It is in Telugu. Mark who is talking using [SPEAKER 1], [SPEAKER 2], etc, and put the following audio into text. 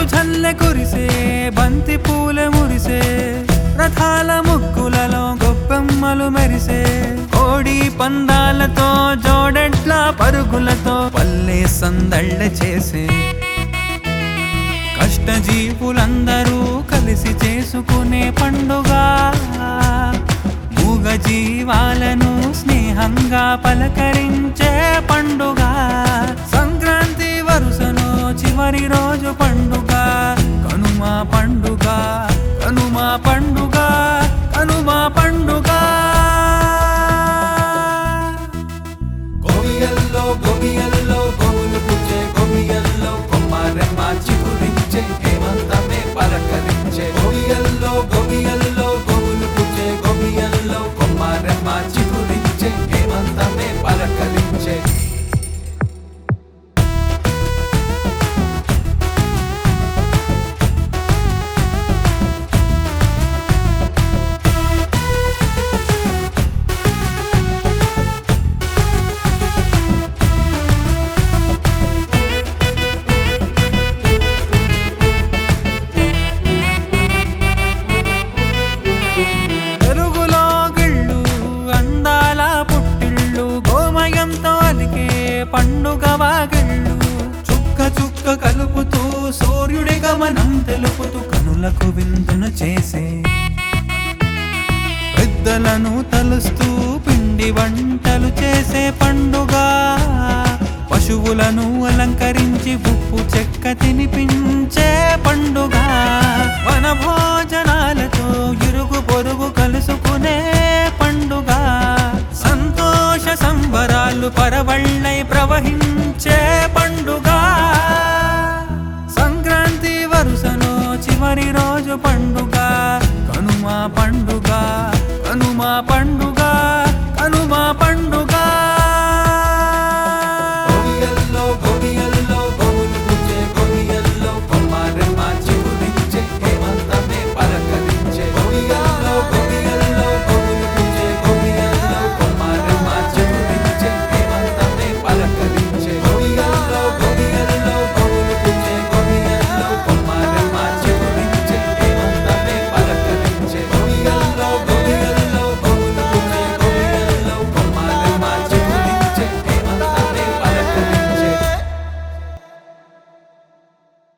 [SPEAKER 1] జల్లె కురిసే బంతి పూల మురిసే రథాల ముగ్గులలో గొప్పెమ్మలు మెరిసే కోడి పందాలతో జోడెట్ల పరుగులతో పల్లె సందళ్ళ చేసే కష్టజీవులందరూ కలిసి చేసుకునే పండుగ మూగ జీవాలను స్నేహంగా పలకరించే పండుగ సంక్రాంతి వరుసలో చివరి రోజు పండుగ కనుమ పండుగ కనుమ పండుగ కనుమ పండుగ
[SPEAKER 2] గోవియల్లో గోవియల్లో గోవులు పుచ్చే గోవియల్లో కొమ్మారెమ్మ చిగురించే హేమంతమే పలకరించే గోవియల్లో గోవియల్లో గోవులు పుచ్చే గోవియల్లో కొమ్మారెమ్మ చిగురించే హేమంతమే పలకరించే
[SPEAKER 1] పెరుగులో గిళ్ళు అందాల పుట్టిళ్ళు గోమయంతో అలికే పండుగ వాగిళ్ళు చుక్క చుక్క కలుపుతూ సూర్యుడి గమనం తెలుపుతూ కనులకు విందును చేసే పెద్దలను తలుస్తూ పిండి వంటలు చేసే పండుగ పశువులను అలంకరించి ఉప్పు చెక్క తినిపించే పండుగ వన భోజనాలతో ఇరుగు పొరుగు కలుసుకునే పండుగ సంతోష సంబరాలు పరవళ్ళై ప్రవహించే